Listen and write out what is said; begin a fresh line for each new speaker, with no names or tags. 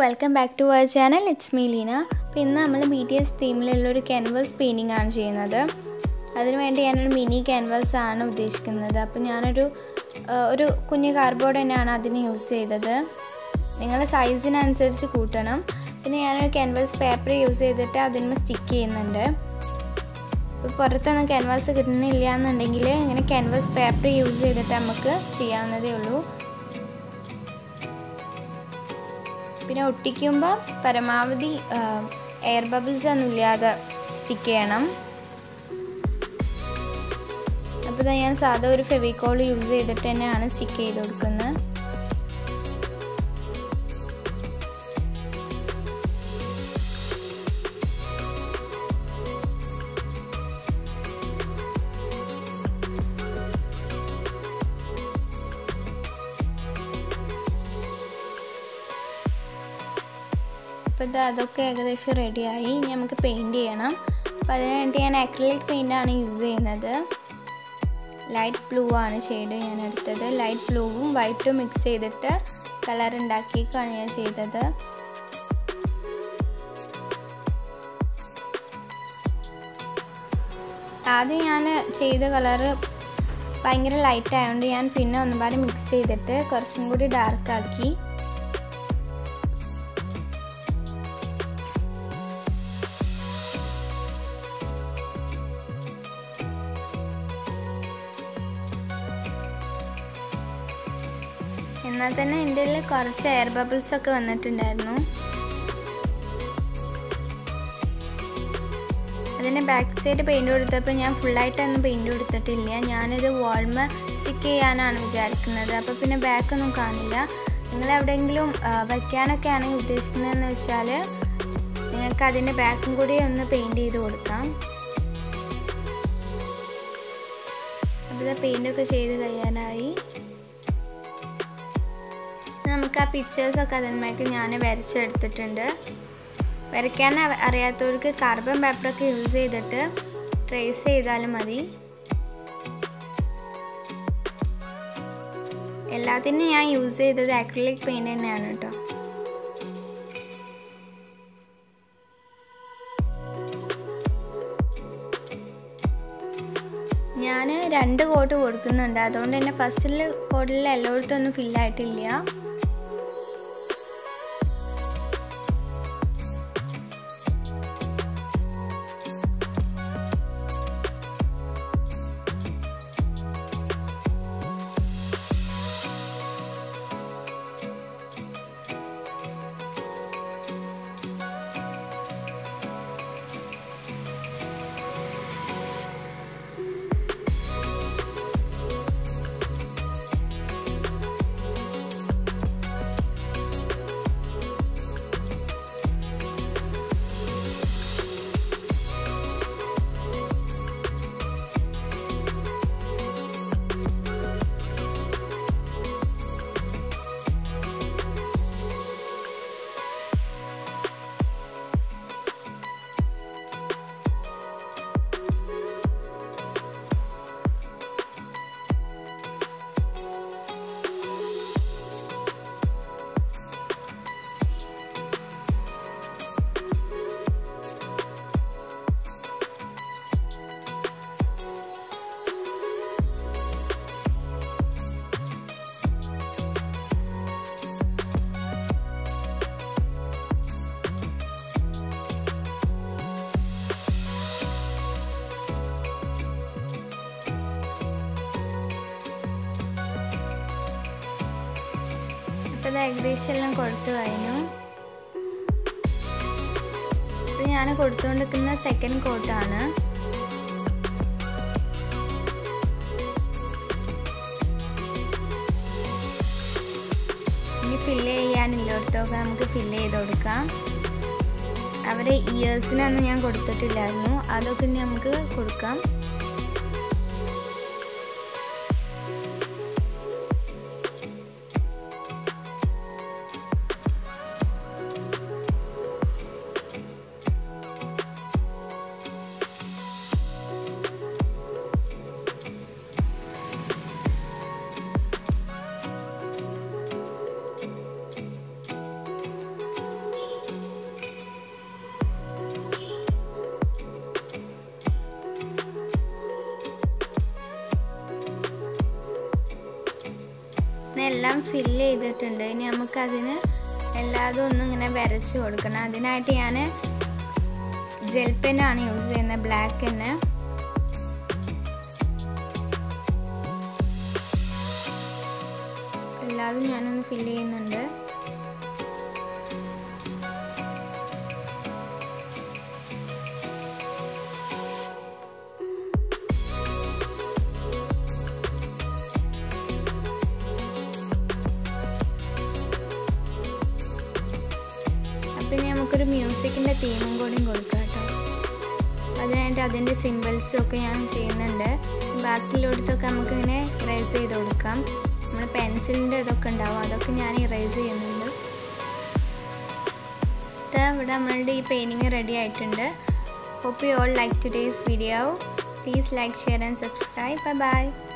welcome back to our channel it's me Leena അപ്പോൾ ഇന്ന് നമ്മൾ ബി ടി എസ് തീമിലുള്ള ഒരു ക്യാൻവാസ് പെയിൻറ്റിംഗ് ആണ് ചെയ്യുന്നത് അതിനുവേണ്ടി ഞാനൊരു മിനി ക്യാൻവാസ് ആണ് ഉദ്ദേശിക്കുന്നത് അപ്പോൾ ഞാനൊരു ആ, ഒരു കുഞ്ഞു കാർഡ്ബോർഡ് തന്നെയാണ് അതിന് യൂസ് ചെയ്തത് നിങ്ങളുടെ സൈസിനനുസരിച്ച് കൂട്ടണം പിന്നെ ഞാനൊരു ക്യാൻവാസ് പേപ്പർ യൂസ് ചെയ്തിട്ട് അതിന്മേൽ സ്റ്റിക്ക് ചെയ്യുന്നുണ്ട് ഇപ്പോൾ പുറത്തൊന്നും ക്യാൻവാസ് കിട്ടുന്നില്ല എന്നുണ്ടെങ്കിൽ ഇങ്ങനെ ക്യാൻവാസ് പേപ്പർ യൂസ് ചെയ്തിട്ട് നമുക്ക് ചെയ്യാവുന്നതേ ഉള്ളൂ പിന്നെ ഒട്ടിക്കുമ്പോൾ പരമാവധി എയർ ബബിൾസ് ഒന്നും ഇല്ലാതെ സ്റ്റിക്ക് ചെയ്യണം അപ്പോൾ ഞാൻ സാധാ ഒരു ഫെവിക്കോൾ യൂസ് ചെയ്തിട്ട് തന്നെയാണ് സ്റ്റിക്ക് ചെയ്ത് കൊടുക്കുന്നത് അപ്പോൾ ഇത് അതൊക്കെ ഏകദേശം റെഡിയായി ഇനി നമുക്ക് പെയിൻറ് ചെയ്യണം അപ്പോൾ അതിന് വേണ്ടി ഞാൻ അക്രിലിക് പെയിൻ്റാണ് യൂസ് ചെയ്യുന്നത് ലൈറ്റ് ബ്ലൂ ആണ് ഷെയ്ഡ് ഞാൻ എടുത്തത് ലൈറ്റ് ബ്ലൂവും വൈറ്റും മിക്സ് ചെയ്തിട്ട് കളർ ഉണ്ടാക്കിയേക്കാണ് ഞാൻ ചെയ്തത് ആദ്യം ഞാൻ ചെയ്ത കളറ് ഭയങ്കര ലൈറ്റ് ആയതുകൊണ്ട് ഞാൻ പിന്നെ ഒന്നുപാട് മിക്സ് ചെയ്തിട്ട് കുറച്ചും കൂടി ഡാർക്കാക്കി എന്നാൽ തന്നെ എൻ്റെ കയ്യിൽ കുറച്ച് എയർ ബബിൾസ് ഒക്കെ വന്നിട്ടുണ്ടായിരുന്നു അതിൻ്റെ ബാക്ക് സൈഡ് പെയിൻറ് കൊടുത്തപ്പോൾ ഞാൻ ഫുള്ളായിട്ടൊന്നും പെയിൻറ് കൊടുത്തിട്ടില്ല ഞാനിത് വാൾമ സ്റ്റിക്ക് ചെയ്യാനാണ് വിചാരിക്കുന്നത് അപ്പോൾ പിന്നെ ബാക്കൊന്നും കാണില്ല നിങ്ങൾ എവിടെയെങ്കിലും വയ്ക്കാനൊക്കെ ആണെങ്കിൽ ഉദ്ദേശിക്കുന്നതെന്ന് വെച്ചാൽ നിങ്ങൾക്ക് അതിൻ്റെ ബാക്കും കൂടി ഒന്ന് പെയിൻറ് ചെയ്ത് കൊടുക്കാം അപ്പോൾ ഇത് പെയിൻ്റൊക്കെ ചെയ്ത് കഴിയാനായി നമുക്ക് ആ പിക്ചേഴ്സൊക്കെ അതിന്മേക്ക് ഞാൻ വരച്ചെടുത്തിട്ടുണ്ട് വരയ്ക്കാൻ അറിയാത്തവർക്ക് കാർബൺ പേപ്പറൊക്കെ യൂസ് ചെയ്തിട്ട് ട്രേസ് ചെയ്താലും മതി എല്ലാത്തിനും ഞാൻ യൂസ് ചെയ്തത് അക്രിലിക് പെയിൻറ് തന്നെയാണ് കേട്ടോ ഞാൻ രണ്ട് കോട്ട് കൊടുക്കുന്നുണ്ട് അതുകൊണ്ട് തന്നെ ഫസ്റ്റിൽ കോട്ടിൽ എല്ലായിടത്തും ഒന്നും ഫില്ലായിട്ടില്ല അപ്പോൾ ഇത് ഏകദേശം എല്ലാം കൊടുത്തു കഴിഞ്ഞു ഇത് ഞാൻ കൊടുത്തുകൊണ്ടിരിക്കുന്ന സെക്കൻഡ് കോട്ടാണ് ഇനി ഫില്ല് ചെയ്യാനില്ലോടത്തൊക്കെ നമുക്ക് ഫില്ല് ചെയ്ത് കൊടുക്കാം അവരെ ഇയേഴ്സിനൊന്നും ഞാൻ കൊടുത്തിട്ടില്ലായിരുന്നു അതൊക്കെ ഇനി നമുക്ക് കൊടുക്കാം എല്ലാം ഫില്ല് ചെയ്തിട്ടുണ്ട് ഇനി നമുക്കതിന് എല്ലാതും ഒന്നും ഇങ്ങനെ വരച്ച് കൊടുക്കണം അതിനായിട്ട് ഞാൻ ജെൽ പെന്നാണ് യൂസ് ചെയ്യുന്നത് ബ്ലാക്ക് പെന്ന് എല്ലാതും ഞാനൊന്ന് ഫില്ല് ചെയ്യുന്നുണ്ട് അപ്പം ഇനി നമുക്കൊരു മ്യൂസിക്കിൻ്റെ തീമും കൂടിയും കൊടുക്കാം കേട്ടോ അതിനായിട്ട് അതിൻ്റെ സിമ്പിൾസും ഒക്കെ ഞാൻ ചെയ്യുന്നുണ്ട് ബാക്കിയുള്ളിടത്തൊക്കെ നമുക്കിങ്ങനെ ഇറേസ് ചെയ്ത് കൊടുക്കാം നമ്മൾ പെൻസിലിൻ്റെ ഇതൊക്കെ ഉണ്ടാവും അതൊക്കെ ഞാൻ ഇറേസ് ചെയ്യുന്നുണ്ട് ഇവിടെ നമ്മളുടെ ഈ പെയിൻറ്റിങ് റെഡി ആയിട്ടുണ്ട് hope you all like today's video please like share and subscribe bye by